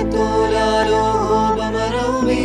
شبهتولالو بمرومي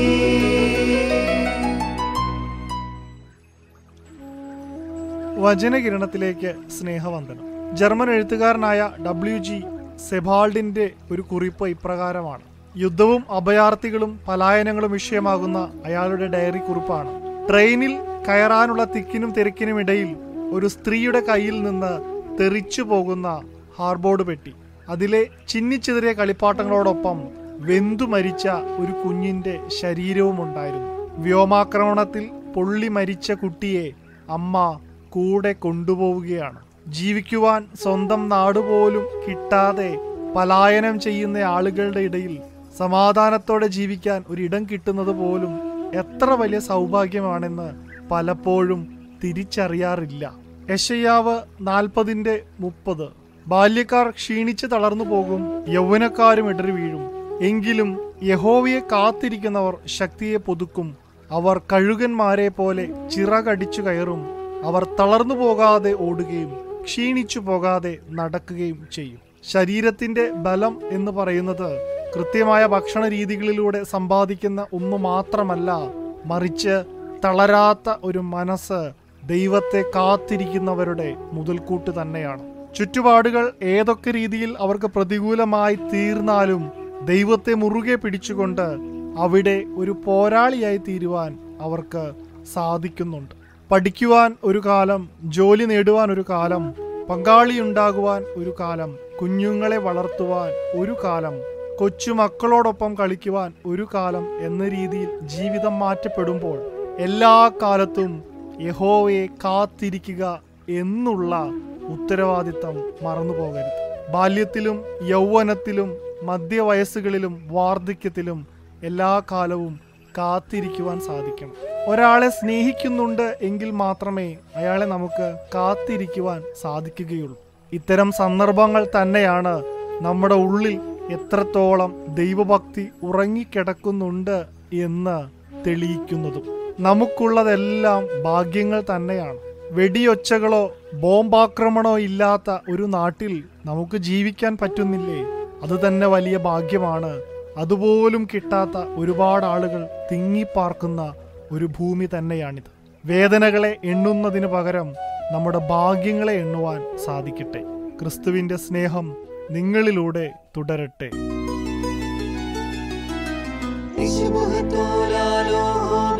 വചനകിരണത്തിലേക്ക് സ്നേഹവന്ദനം ജർമ്മൻ എഴുത്തുകാരനായ W G സെബാൾഡിന്റെ ഒരു കുറിപ്പ് ഇപ്രകാരമാണ് യുദ്ധവും അഭയാർത്ഥികളും പലായനങ്ങളും വിഷയമാകുന്ന അയാളുടെ ഡയറി കുറിപ്പാണ് ട്രെയിനിൽ കയറാനുള്ള തിക്കിനും തിരക്കിനും ഇടയിൽ ഒരു സ്ത്രീയുടെ കയ്യിൽ നിന്ന് തെറിച്ചു പോകുന്ന ഹാർബോർഡ് പെട്ടി അതിലെ ചിന്നിച്ചെതിരിയ കളിപ്പാട്ടങ്ങളോടൊപ്പം വെന്തു മരിച്ച ഒരു കുഞ്ഞിന്റെ ശരീരവും ഉണ്ടായിരുന്നു വ്യോമാക്രമണത്തിൽ പൊള്ളി മരിച്ച കുട്ടിയെ അമ്മ കൂടെ കൊണ്ടുപോവുകയാണ് ജീവിക്കുവാൻ സ്വന്തം നാടുപോലും കിട്ടാതെ പലായനം ചെയ്യുന്ന ആളുകളുടെ ഇടയിൽ സമാധാനത്തോടെ ജീവിക്കാൻ ഒരിടം കിട്ടുന്നത് പോലും എത്ര വലിയ സൗഭാഗ്യമാണെന്ന് പലപ്പോഴും തിരിച്ചറിയാറില്ല യശയ്യാവ് നാൽപ്പതിന്റെ മുപ്പത് ബാല്യക്കാർ ക്ഷീണിച്ച് തളർന്നു പോകും യൗവനക്കാരും ഇടറി വീഴും എങ്കിലും യഹോവയെ കാത്തിരിക്കുന്നവർ ശക്തിയെ പുതുക്കും അവർ കഴുകന്മാരെ പോലെ ചിറകടിച്ചു കയറും അവർ തളർന്നു പോകാതെ ഓടുകയും ക്ഷീണിച്ചു പോകാതെ നടക്കുകയും ചെയ്യും ശരീരത്തിന്റെ ബലം എന്ന് പറയുന്നത് കൃത്യമായ ഭക്ഷണ രീതികളിലൂടെ സമ്പാദിക്കുന്ന ഒന്നു മാത്രമല്ല മറിച്ച് തളരാത്ത ഒരു മനസ്സ് ദൈവത്തെ കാത്തിരിക്കുന്നവരുടെ മുതൽക്കൂട്ട് തന്നെയാണ് ചുറ്റുപാടുകൾ ഏതൊക്കെ രീതിയിൽ അവർക്ക് പ്രതികൂലമായി തീർന്നാലും ദൈവത്തെ മുറുകെ പിടിച്ചുകൊണ്ട് അവിടെ ഒരു പോരാളിയായി തീരുവാൻ അവർക്ക് സാധിക്കുന്നുണ്ട് പഠിക്കുവാൻ ഒരു കാലം ജോലി നേടുവാൻ ഒരു കാലം പങ്കാളിയുണ്ടാകുവാൻ ഒരു കാലം കുഞ്ഞുങ്ങളെ വളർത്തുവാൻ ഒരു കാലം കൊച്ചുമക്കളോടൊപ്പം കളിക്കുവാൻ ഒരു കാലം എന്ന രീതിയിൽ ജീവിതം മാറ്റപ്പെടുമ്പോൾ എല്ലാ കാലത്തും യഹോവയെ കാത്തിരിക്കുക എന്നുള്ള ഉത്തരവാദിത്തം മറന്നുപോകരുത് ബാല്യത്തിലും യൗവനത്തിലും മധ്യവയസ്സുകളിലും വാർദ്ധക്യത്തിലും എല്ലാ കാലവും കാത്തിരിക്കുവാൻ സാധിക്കണം ഒരാളെ സ്നേഹിക്കുന്നുണ്ട് എങ്കിൽ മാത്രമേ അയാളെ നമുക്ക് കാത്തിരിക്കുവാൻ സാധിക്കുകയുള്ളൂ ഇത്തരം സന്ദർഭങ്ങൾ തന്നെയാണ് നമ്മുടെ ഉള്ളിൽ എത്രത്തോളം ദൈവഭക്തി ഉറങ്ങിക്കിടക്കുന്നുണ്ട് എന്ന് തെളിയിക്കുന്നതും നമുക്കുള്ളതെല്ലാം ഭാഗ്യങ്ങൾ തന്നെയാണ് വെടിയൊച്ചകളോ ബോംബാക്രമണോ ഇല്ലാത്ത ഒരു നാട്ടിൽ നമുക്ക് ജീവിക്കാൻ പറ്റുന്നില്ലേ അത് തന്നെ വലിയ ഭാഗ്യമാണ് അതുപോലും കിട്ടാത്ത ഒരുപാട് ആളുകൾ തിങ്ങിപ്പാർക്കുന്ന ഒരു ഭൂമി തന്നെയാണിത് വേദനകളെ എണ്ണുന്നതിന് പകരം നമ്മുടെ ഭാഗ്യങ്ങളെ എണ്ണുവാൻ സാധിക്കട്ടെ ക്രിസ്തുവിന്റെ സ്നേഹം നിങ്ങളിലൂടെ തുടരട്ടെ شبهتولالو